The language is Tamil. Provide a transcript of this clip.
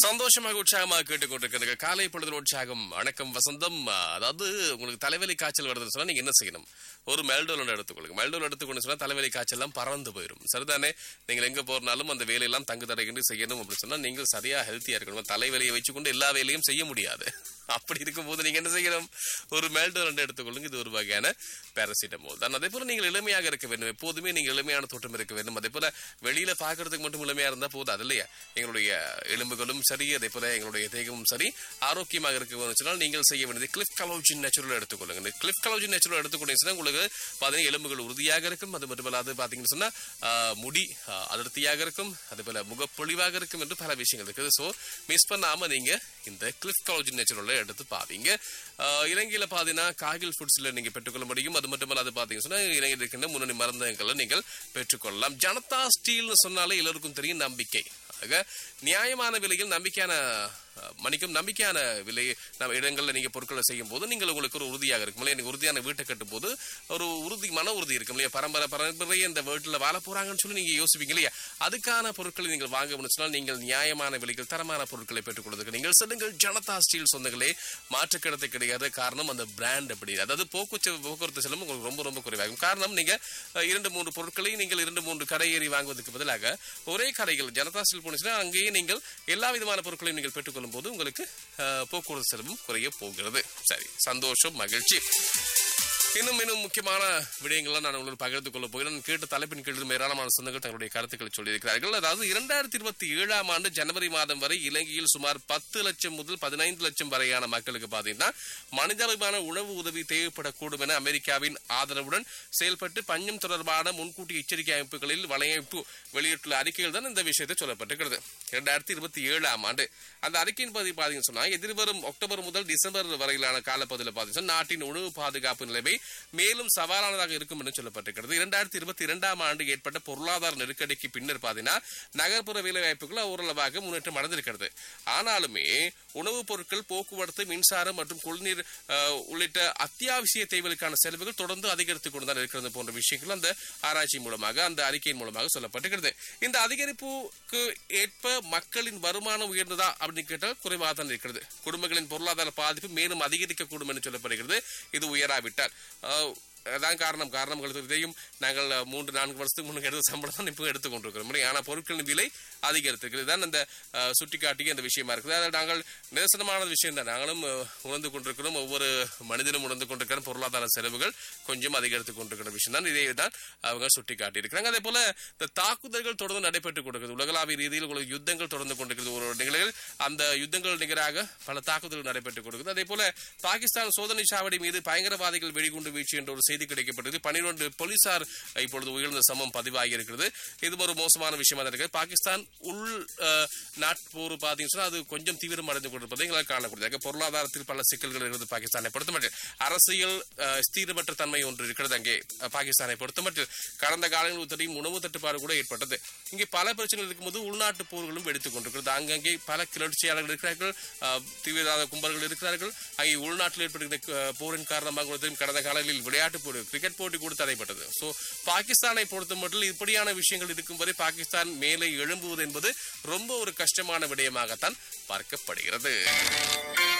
சந்தோஷமாக உற்சாகமாக கேட்டுக்கொண்டிருக்கிறது காலை பொழுது உற்சாகம் வணக்கம் வசந்தம் அதாவது உங்களுக்கு தலைவலி காய்ச்சல் வருதுன்னு சொன்னா நீங்க என்ன செய்யணும் ஒரு மெல்டோல் ஒன்று எடுத்துக்கொள்ளுங்க மெல்டோல் எடுத்துக்கொண்டு சொன்னா தலைவலி காய்ச்சல் எல்லாம் பறந்து போயிடும் சரிதானே நீங்கள் எங்க போறனாலும் அந்த வேலையெல்லாம் தங்கு தடைகின்றி செய்யணும் அப்படின்னு சொன்னா நீங்கள் சரியா ஹெல்த்தியா இருக்கணும் தலைவலியை வச்சுக்கொண்டு எல்லா வேலையும் செய்ய முடியாது அப்படி இருக்கும்போது நீங்க என்ன செய்யணும் ஒரு மெல்டோல் ஒன்று எடுத்துக்கொள்ளுங்க இது ஒரு வகையான பேரசிட்டமோல் தான் அதே போல நீங்கள் எளிமையாக இருக்க வேண்டும் எப்போதுமே நீங்கள் எளிமையான தோற்றம் இருக்க வேண்டும் அதே போல வெளியில பாக்குறதுக்கு மட்டும் எளிமையா இருந்தா போதாது இல்லையா எங்களுடைய எலும்புகளும் சரி அதே போல எங்களுடைய தேகமும் சரி ஆரோக்கியமாக இருக்க வேண்டும் சொன்னால் நீங்கள் செய்ய வேண்டியது கிளிஃப் கலோஜின் நேச்சுரல் எடுத்துக்கொள்ளுங்க இந்த கிளிஃப் கலோஜின் நேச்சுரல் எடுத்துக்கொண்டீங்கன்னா உங்களுக்கு பாத்தீங்கன்னா எலும்புகள் உறுதியாக இருக்கும் அது மட்டுமல்லாது பாத்தீங்கன்னு சொன்னா ஆஹ், முடி ஆஹ், அடர்த்தியாக இருக்கும் அதே போல முகப்பொழிவாக இருக்கும் என்று பல விஷயங்கள் இருக்குது சோ மிஸ் பண்ணாம நீங்க இந்த கிளிஃப் கலோஜின் நேச்சுரல் எடுத்து பாவீங்க ஆஹ், இலங்கையில பாத்தீங்கன்னா காகில் ஃபுட்ஸ்ல நீங்க பெற்றுக்கொள்ள முடியும் அது மட்டுமல்லாது பாத்தீங்கன்னு சொன்னா இலங்கையில் இருக்கின்ற முன்னணி மருந்தகங்களை நீங்கள் பெற்றுக்கொள்ளலாம் ஜனதா ஸ்டீல்னு சொன்னாலே எல்லோருக்கும் தெரியும் நம்பிக்கை ஆக நியாயமான விலையில் நம்பிக்கையான அஹ், மன்னிக்கும் நம்பிக்கையான விலை நம்ம இடங்கள்ல நீங்க பொருட்களை செய்யும் போது நீங்கள் உங்களுக்கு ஒரு உறுதியாக இருக்கும் இல்லையா நீங்க உறுதியான வீட்டை கட்டும் போது ஒரு உறுதி மன உறுதி இருக்கும் இல்லையா பரம்பரை பரம்பரையே இந்த வீட்டுல வாழ போறாங்கன்னு சொல்லி நீங்க யோசிப்பீங்க இல்லையா அதுக்கான பொருட்களை நீங்கள் வாங்க முடிச்சுனால் நீங்கள் நியாயமான விலையில் தரமான பொருட்களை பெற்றுக்கொள்வதற்கு நீங்கள் செல்லுங்கள் ஜனதா ஸ்டீல் சொந்தங்களே மாற்றுக்கிடத்தை கிடையாது காரணம் அந்த பிராண்ட் அப்படி அதாவது போக்குவரத்து போக்குவரத்து செலவு உங்களுக்கு ரொம்ப ரொம்ப குறைவாகும் காரணம் நீங்க அஹ், இரண்டு மூன்று பொருட்களை நீங்கள் இரண்டு மூன்று கடை ஏறி வாங்குவதற்கு பதிலாக ஒரே கடைகள் ஜனதா ஸ்டீல் போனீங்கன்னா அங்கேயே நீங்கள் எல்லா விதமான பொருட்களையும் நீங்கள் பெற்றுக்கொள்ளும் போது உங்களுக்கு அஹ், போக்குவரத்து செலவும் குறைய போகிறது சரி சந்தோஷம் மகிழ்ச்சி இன்னும் இன்னும் முக்கியமான விடயங்கள்லாம் நான் உங்களுக்கு பகிர்ந்து கொள்ள போகிறேன் கேட்ட தலைப்பின் கீழ் ஏராளமான சொந்தங்கள் தங்களுடைய கருத்துக்களை சொல்லியிருக்கிறார்கள் அதாவது இரண்டாயிரத்தி இருபத்தி ஏழாம் ஆண்டு ஜனவரி மாதம் வரை இலங்கையில் சுமார் பத்து லட்சம் முதல் பதினைந்து லட்சம் வரையான மக்களுக்கு பாத்தீங்கன்னா மனிதாபிமான உணவு உதவி தேவைப்படக்கூடும் என அமெரிக்காவின் ஆதரவுடன் செயல்பட்டு பஞ்சம் தொடர்பான முன்கூட்டி எச்சரிக்கை அமைப்புகளில் வலையமைப்பு வெளியிட்டுள்ள அறிக்கையில் தான் இந்த விஷயத்தை சொல்லப்பட்டிருக்கிறது இரண்டாயிரத்தி இருபத்தி ஏழாம் ஆண்டு அந்த அறிக்கையின் பதி பாத்தீங்கன்னு சொன்னா எதிர்வரும் அக்டோபர் முதல் டிசம்பர் வரையிலான காலப்பகுதியில் பாத்தீங்கன்னா நாட்டின் உணவு பாதுகாப்பு நிலைமை மேலும் சவாலானதாக இருக்கும் என்று சொல்லப்பட்டிருக்கிறது இரண்டாயிரத்தி இருபத்தி இரண்டாம் ஆண்டு ஏற்பட்ட பொருளாதார நெருக்கடிக்கு பின்னர் பாத்தீங்கன்னா நகர்ப்புற வேலைவாய்ப்புகள் ஓரளவாக முன்னேற்றம் அடைந்திருக்கிறது ஆனாலுமே உணவுப் பொருட்கள் போக்குவரத்து மின்சாரம் மற்றும் குடிநீர் அஹ், உள்ளிட்ட அத்தியாவசிய தேவைகளுக்கான செலவுகள் தொடர்ந்து அதிகரித்துக் கொண்டுதான் இருக்கிறது போன்ற விஷயங்கள் அந்த ஆராய்ச்சி மூலமாக அந்த அறிக்கையின் மூலமாக சொல்லப்பட்டிருக்கிறது இந்த அதிகரிப்புக்கு ஏற்ப மக்களின் வருமானம் உயர்ந்ததா அப்படின்னு கேட்டால் குறைவாக தான் இருக்கிறது குடும்பங்களின் பொருளாதார பாதிப்பு மேலும் அதிகரிக்கக்கூடும் என்று சொல்லப்படுகிறது இது உயராவிட்டால் அஹ், அதான் காரணம் காரணம் உங்களுக்கு தெரியும் நாங்கள் அஹ், மூன்று நான்கு வருஷத்துக்கு முன்னுக்கு எடுத்த சம்பளம் தான் இப்போ எடுத்துக்கொண்டிருக்கிறோம் இல்லையா? ஆனா பொருட்களின் விலை அதிகரித்திருக்கிறது தான் அந்த அஹ், சுட்டிக்காட்டிய அந்த விஷயமா இருக்குது அதாவது நாங்கள் நிதர்சனமான விஷயம் தான் நாங்களும் அஹ், உணர்ந்து கொண்டிருக்கிறோம் ஒவ்வொரு மனிதனும் உணர்ந்து கொண்டிருக்கிற பொருளாதார செலவுகள் கொஞ்சம் அதிகரித்துக் கொண்டிருக்கிற விஷயம் தான் இதை தான் அவங்க சுட்டிக்காட்டி இருக்கிறாங்க அதே போல இந்த தாக்குதல்கள் தொடர்ந்து நடைபெற்றுக் கொண்டிருக்கிறது உலகளாவிய ரீதியில் உங்களுக்கு யுத்தங்கள் தொடர்ந்து கொண்டிருக்கிறது ஒரு நிலையில் அந்த யுத்தங்கள் நிகராக பல தாக்குதல்கள் நடைபெற்றுக் கொண்டிருக்கிறது அதே போல பாகிஸ்தான் சோதனை சாவடி மீது பயங்கரவாதிகள் வெடிகுண்டு வீச்சு என்ற ஒரு செய்தி கிடைக்கப்பட்டது பனிரெண்டு போலீசார் இப்பொழுது உயர்ந்த சமம் பதிவாகி இருக்கிறது இது ஒரு மோசமான விஷயமா தான் இருக்கிறது பாகிஸ்தான் உள் அஹ், நாட்போர் பார்த்தீங்கன்னா சொன்னா அது கொஞ்சம் தீவிரம் அடைந்து கொண்டிருப்பதை எங்களால் காணக்கூடியதாக பொருளாதாரத்தில் பல சிக்கல்கள் இருக்கிறது பாகிஸ்தானை பொறுத்தமட்டில் அரசியல் அஹ், ஸ்திரமற்ற தன்மை ஒன்று இருக்கிறது அங்கே அஹ், பாகிஸ்தானை பொறுத்தமட்டில் கடந்த காலங்களில் தெரியும் உணவு தட்டுப்பாடு கூட ஏற்பட்டது இங்கே பல பிரச்சனைகள் இருக்கும்போது உள்நாட்டு போர்களும் வெடித்துக் கொண்டிருக்கிறது அங்கங்கே பல கிளர்ச்சியாளர்கள் இருக்கிறார்கள் அஹ், தீவிரவாத கும்பல்கள் இருக்கிறார்கள் அங்கே உள்நாட்டில் ஏற்படுகிற அஹ், போரின் காரணமாக உங்களுக்கு தெரியும் கடந்த காலங்களில் விளையாட்டு போட்டி கிரிக்கெட் போட்டி கூட தடைப்பட்டது சோ பாகிஸ்தானை பொறுத்த மட்டும் இப்படியான விஷயங்கள் இருக்கும் வரை பாகிஸ்தான் மேலே எழும்புவது என்பது ரொம்ப ஒரு கஷ்டமான விடயமாகத்தான் பார்க்கப்படுகிறது